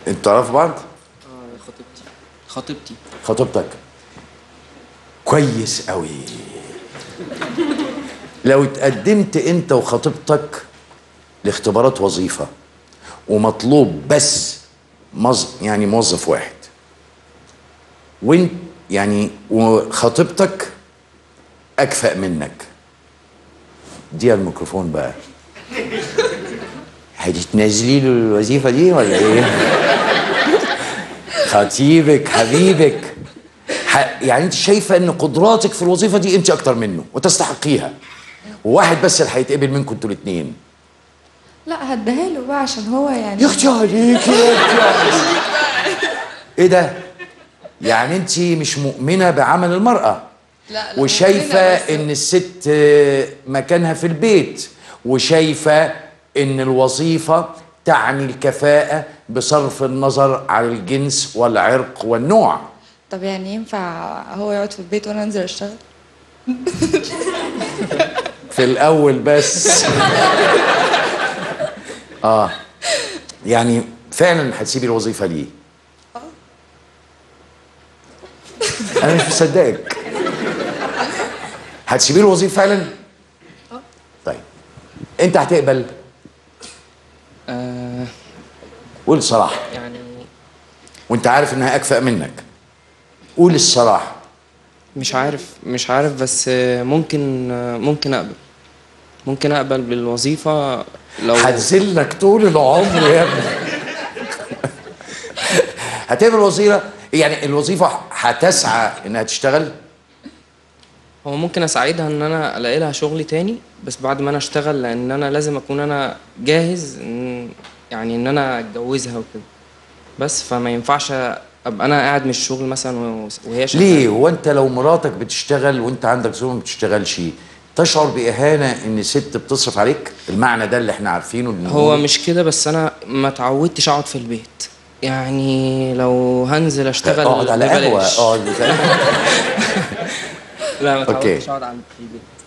انتوا تعرفوا بعض اه خطيبتي خطيبتي خطيبتك كويس قوي لو اتقدمت انت وخطيبتك لاختبارات وظيفه ومطلوب بس مز... يعني موظف واحد وانت يعني وخطيبتك اكفأ منك دي الميكروفون بقى هتتنازلي له الوظيفه دي ولا ايه خطيبك حبيبك ح... يعني انت شايفه ان قدراتك في الوظيفه دي انت اكتر منه وتستحقيها وواحد بس اللي هيتقبل منكم انتوا الاثنين لا هديها له بقى عشان هو يعني يا اختي عليكي يا اختي عليكي. ايه ده يعني انت مش مؤمنه بعمل المراه لا لا وشايفه مؤمنة بس- ان الست آه، مكانها في البيت وشايفه ان الوظيفه تعني الكفاءه بصرف النظر عن الجنس والعرق والنوع طب يعني ينفع هو يقعد في البيت وانا انزل اشتغل في الاول بس اه يعني فعلا هتسيبي الوظيفه ليه انا مش مصدقك هتسيبي الوظيفه فعلا طيب انت هتقبل آه قول الصراحه يعني وانت عارف انها اكفأ منك قول الصراحه مش عارف مش عارف بس آه، ممكن آه، ممكن اقبل ممكن اقبل بالوظيفه لو هتذلك طول العمر يا ابني هتقبل وظيفه يعني الوظيفه هتسعى انها تشتغل هو ممكن اساعدها ان انا الاقي لها شغل تاني بس بعد ما انا اشتغل لان انا لازم اكون انا جاهز إن يعني ان انا اتجوزها وكده بس فما ينفعش ابقى انا قاعد من الشغل مثلا و- وهي شغاله ليه هو انت لو مراتك بتشتغل وانت عندك زوج ما بتشتغلش تشعر باهانه ان ست بتصرف عليك المعنى ده اللي احنا عارفينه إن هو مش كده بس انا ما اتعودتش اقعد في البيت يعني لو هنزل اشتغل اقعد على قهوه ببلاش. اقعد لا ما أوكي. اتعودتش اقعد عند- في البيت